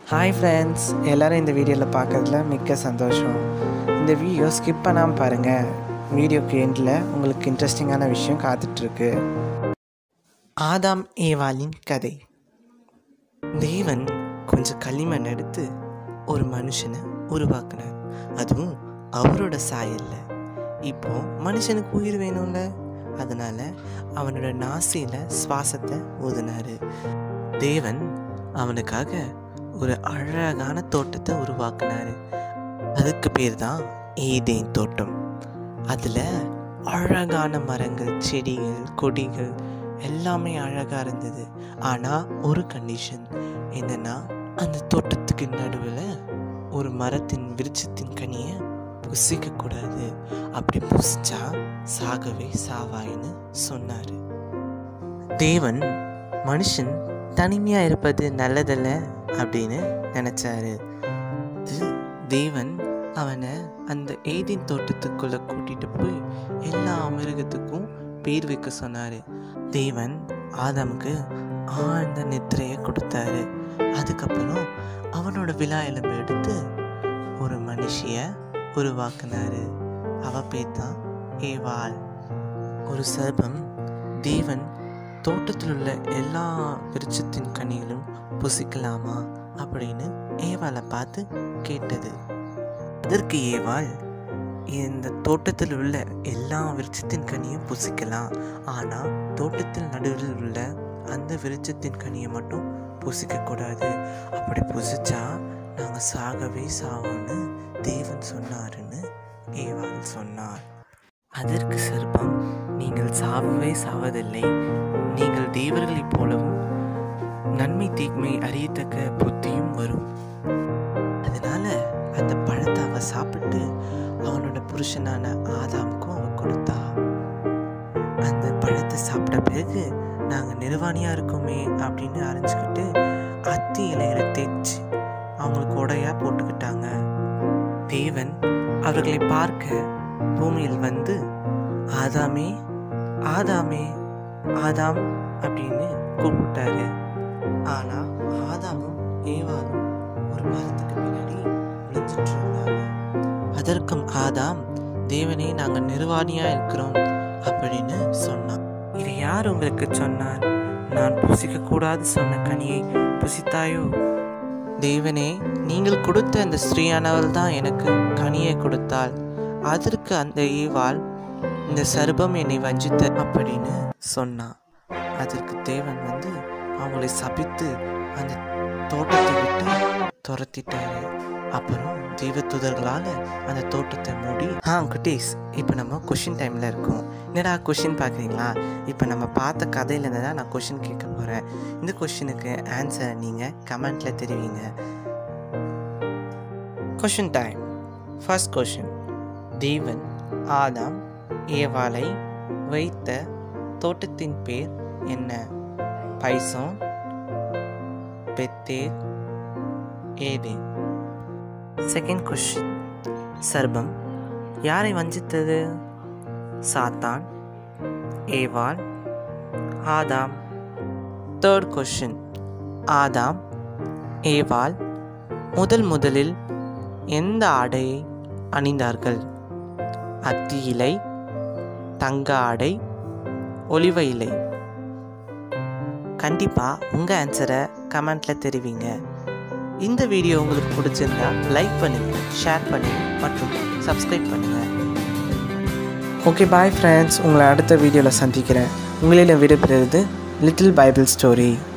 hi friends எல்லோரும் இந்த வீடியோவில் பார்க்கறதுல மிக்க சந்தோஷம் இந்த வீடியோ ஸ்கிப் பண்ணாமல் பாருங்கள் வீடியோக்கு எண்டில் உங்களுக்கு இன்ட்ரெஸ்டிங்கான விஷயம் காத்துட்ருக்கு ஆதாம் ஏவாளின் கதை தேவன் கொஞ்சம் களிமண் எடுத்து ஒரு மனுஷனை உருவாக்குனார் அதுவும் அவரோட சாயல்ல இப்போ மனுஷனுக்கு உயிர் வேணும்ல அதனால அவனோட நாசியில் சுவாசத்தை ஊதினாரு தேவன் அவனுக்காக ஒரு அழகான தோட்டத்தை உருவாக்குனாரு அதுக்கு பேர் தான் ஏதேன் தோட்டம் அதில் அழகான மரங்கள் செடிகள் கொடிகள் எல்லாமே அழகாக இருந்தது ஆனால் ஒரு கண்டிஷன் என்னன்னா அந்த தோட்டத்துக்கு நடுவில் ஒரு மரத்தின் விருட்சத்தின் கனியை புசிக்கக்கூடாது அப்படி புசிச்சா சாகவே சாவாயின்னு சொன்னார் தேவன் மனுஷன் தனிமையாக இருப்பது நல்லதல்ல அப்படின்னு நினச்சாரு தேவன் அவனை அந்த ஏதின் தோட்டத்துக்குள்ளே கூட்டிகிட்டு போய் எல்லா மிருகத்துக்கும் பேர் வைக்க சொன்னார் தேவன் ஆதாமுக்கு ஆழ்ந்த நித்திரையை கொடுத்தாரு அதுக்கப்புறம் அவனோட விழா எலும்பு எடுத்து ஒரு மனுஷிய உருவாக்குனாரு அவ பேர் தான் ஏவாள் ஒரு சர்பம் தேவன் தோட்டத்தில் உள்ள எல்லா விருட்சத்தின் கனிகளும் புசிக்கலாமா அப்படின்னு ஏவாளை பார்த்து கேட்டது அதற்கு ஏவாள் இந்த தோட்டத்தில் உள்ள எல்லா விருட்சத்தின் கனியும் புசிக்கலாம் ஆனால் தோட்டத்தில் நடுவில் உள்ள அந்த விருட்சத்தின் கனியை மட்டும் புசிக்கக்கூடாது அப்படி புசிச்சா நாங்கள் சாகவே சாவோன்னு தேவன் சொன்னாருன்னு ஏவாள் சொன்னார் அதற்கு சர்ப்பம் நீங்கள் சாவவே சாவதில்லை நீங்கள் தேவர்களைப் போலவும் நன்மை தீமை அறியத்தக்க புத்தியும் வரும் அதனால அந்த பழத்தை அவ சாப்பிட்டு அவனோட புருஷனான ஆதாமுக்கும் அவ கொடுத்தா அந்த பழத்தை சாப்பிட்ட பிறகு நாங்கள் நிர்வாணியாக இருக்கோமே அப்படின்னு அறிஞ்சுக்கிட்டு அத்தி இலையில தேய்ச்சி அவங்களுக்கு உடையா போட்டுக்கிட்டாங்க தேவன் அவர்களை பார்க்க பூமியில் வந்து ஆதாமே ஆதாமே ஆதாம் அப்படின்னு கூப்பிட்டாரு ஆனா ஆதாமும் ஏவாலும் ஒரு மரத்துக்கு பின்னாடி ஒளிஞ்சிட்டு இருந்தாங்க அதற்கும் ஆதாம் தேவனே நாங்க நிர்வாணியா இருக்கிறோம் அப்படின்னு சொன்னான் இதை யார் உங்களுக்கு சொன்னார் நான் புசிக்க கூடாது சொன்ன கனியை புசித்தாயோ தேவனே நீங்கள் கொடுத்த அந்த ஸ்ரீயானவள் தான் எனக்கு கனியை கொடுத்தாள் அதற்கு அந்த ஈவாள் இந்த சர்பம் என்னை வஞ்சித்த அப்படின்னு சொன்னான் அதற்கு தேவன் வந்து அவங்களை சபித்து அந்த தோட்டத்தை விட்டு துரத்திட்டாரு அப்புறம் தெய்வத்துதர்களால் அந்த தோட்டத்தை மூடி ஆ குட்டீஸ் இப்போ நம்ம கொஷின் டைமில் இருக்கோம் என்னடா கொஷின் பார்க்குறீங்களா இப்போ நம்ம பார்த்த கதையிலேருந்து தான் நான் கொஷின் கேட்க போகிறேன் இந்த கொஷினுக்கு ஆன்சர் நீங்கள் கமெண்ட்டில் தெரிவிங்க கொஷின் டைம் ஃபர்ஸ்ட் கொஷின் தேவன் ஆதாம் ஏவாளை வைத்த தோட்டத்தின் பேர் என்ன பைசோன் பெத்தேர் ஏதேன் செகண்ட் கொஷின் சர்பம் யாரை வஞ்சித்தது சாத்தான் ஏவாள் ஆதாம் தேர்ட் கொஷின் ஆதாம் ஏவாள் முதல் முதலில் எந்த ஆடையை அணிந்தார்கள் அத்தி இலை தங்க ஆடை ஒலிவ இலை கண்டிப்பாக உங்கள் ஆன்சரை கமெண்ட்டில் தெரிவிங்க இந்த வீடியோ உங்களுக்கு பிடிச்சிருந்தா லைக் பண்ணுங்கள் ஷேர் பண்ணுங்கள் மற்றும் சப்ஸ்கிரைப் பண்ணுங்கள் ஓகே பாய் ஃப்ரெண்ட்ஸ் உங்களை அடுத்த வீடியோவில் சந்திக்கிறேன் உங்களில் விடைபெறுவது லிட்டில் பைபிள் ஸ்டோரி